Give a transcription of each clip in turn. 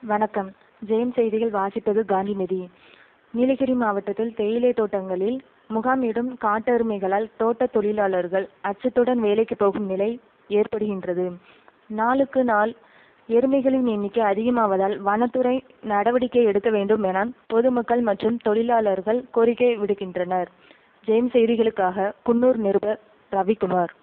வணக்கம் ஜெயம் செய்திகள் வாசிப்பது காந்திமதி நீலகிரி மாவட்டத்தில் தேயிலை தோட்டங்களில் முகாமிடும் காட்டெருமைகளால் தோட்ட தொழிலாளர்கள் அச்சத்துடன் வேலைக்கு போகும் நிலை ஏற்படுகின்றது நாளுக்கு நாள் எருமைகளின் எண்ணிக்கை அதிகமாவதால் வனத்துறை நடவடிக்கை எடுக்க வேண்டும் என பொதுமக்கள் மற்றும் தொழிலாளர்கள் கோரிக்கை விடுக்கின்றனர் ஜெயம் செய்திகளுக்காக குன்னூர் நிருபர் ரவிக்குமார்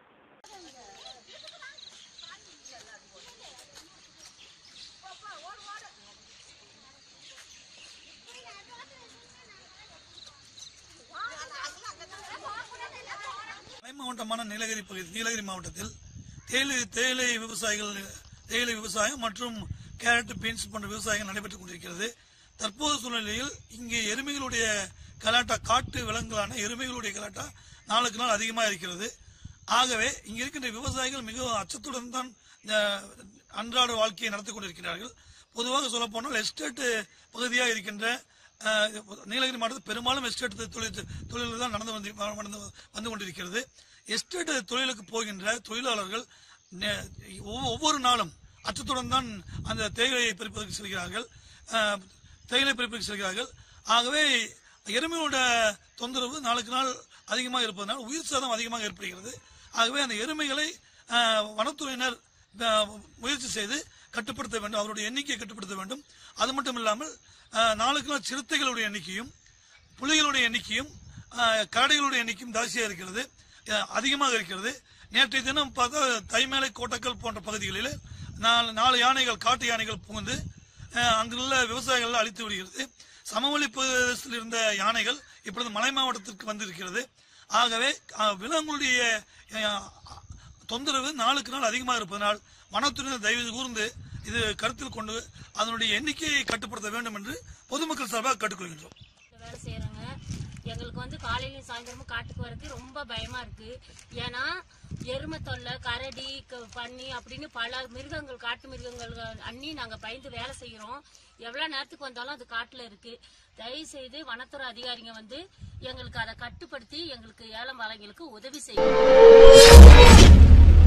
மலை மாவட்டமான நீலகிரி பகுதி நீலகிரி மாவட்டத்தில் தேயிலை தேயிலை விவசாயிகள் தேயிலை விவசாயம் மற்றும் கேரட் பீன்ஸ் போன்ற விவசாயங்கள் நடைபெற்றுக் கொண்டிருக்கிறது தற்போது சூழ்நிலையில் இங்கே எருமைகளுடைய கலாட்டா காட்டு விலங்குகளான எருமைகளுடைய கலாட்டா நாளுக்கு நாள் அதிகமாக இருக்கிறது ஆகவே இங்க இருக்கின்ற விவசாயிகள் மிகவும் அச்சத்துடன் தான் இந்த அன்றாட வாழ்க்கையை நடத்தி கொண்டிருக்கிறார்கள் பொதுவாக சொல்ல போனால் எஸ்டேட் பகுதியாக இருக்கின்ற அஹ், நீலகிரி மாவட்டத்தில் பெரும்பாலும் எஸ்டேட் தொழில் தொழில் தான் நடந்து வந்து நடந்து வந்து கொண்டிருக்கிறது எஸ்டேட் தொழிலுக்கு போகின்ற தொழிலாளர்கள் நெ- ஒவ்வொ- ஒவ்வொரு நாளும் அச்சத்துடன் தான் அந்த தேயிலையை பறிப்பதற்கு செல்கிறார்கள் அஹ், தேயிலை பறிப்பதற்கு செல்கிறார்கள் ஆகவே எருமையோட தொந்தரவு நாளுக்கு நாள் அதிகமாக இருப்பதனால் உயிர் சேதம் அதிகமாக ஏற்படுகிறது ஆகவே அந்த எருமைகளை அஹ், வனத்துறையினர் அஹ், முயற்சி செய்து கட்டுப்படுத்த வேண்டும் அவருடைய எண்ணிக்கையை கட்டுப்படுத்த வேண்டும் அது மட்டும் இல்லாமல் அஹ், நாளுக்கு நாள் சிறுத்தைகளுடைய எண்ணிக்கையும் புலிகளுடைய எண்ணிக்கையும் அஹ், கரடிகளுடைய எண்ணிக்கையும் ஜாஸ்தியாக இருக்கிறது அஹ், அதிகமாக இருக்கிறது நேற்றைய தினம் பார்த்தா தைமேலை கோட்டக்கல் போன்ற பகுதிகளில் நாலு நாலு யானைகள் காட்டு யானைகள் புகுந்து அஹ், அங்குள்ள விவசாயிகள் அழித்து விடுகிறது சமவெளி பிரதேசத்தில் இருந்த யானைகள் இப்பொழுது மலை மாவட்டத்திற்கு வந்திருக்கிறது ஆகவே அஹ், விலங்குகளுடைய அஹ், தொந்தரவு நாளுக்கு நாள் அதிகமாக இருப்பதனால் வனத்துறையினர் தயவு கூர்ந்து இது கருத்தில் கொண்டு அதனுடைய எண்ணிக்கையை கட்டுப்படுத்த வேண்டும் என்று பொதுமக்கள் சார்பாக கேட்டுக்கொள்கின்றோம் வேலை செய்யறாங்க எங்களுக்கு வந்து காலையிலயும் சாயந்தரமும் காட்டுக்கு வரது ரொம்ப பயமா இருக்கு ஏன்னா எருமை தொல்லை கரடி க- பன்னி அப்படின்னு பல மிருகங்கள் காட்டு மிருகங்கள் அண்ணி நாங்க பயந்து வேலை செய்யறோம் எவ்வளவு நேரத்துக்கு வந்தாலும் அது காட்டுல இருக்கு தயவு செய்து வனத்துறை அதிகாரிங்க வந்து எங்களுக்கு அதை கட்டுப்படுத்தி எங்களுக்கு ஏலம் வாழைங்களுக்கு உதவி செய்யணும்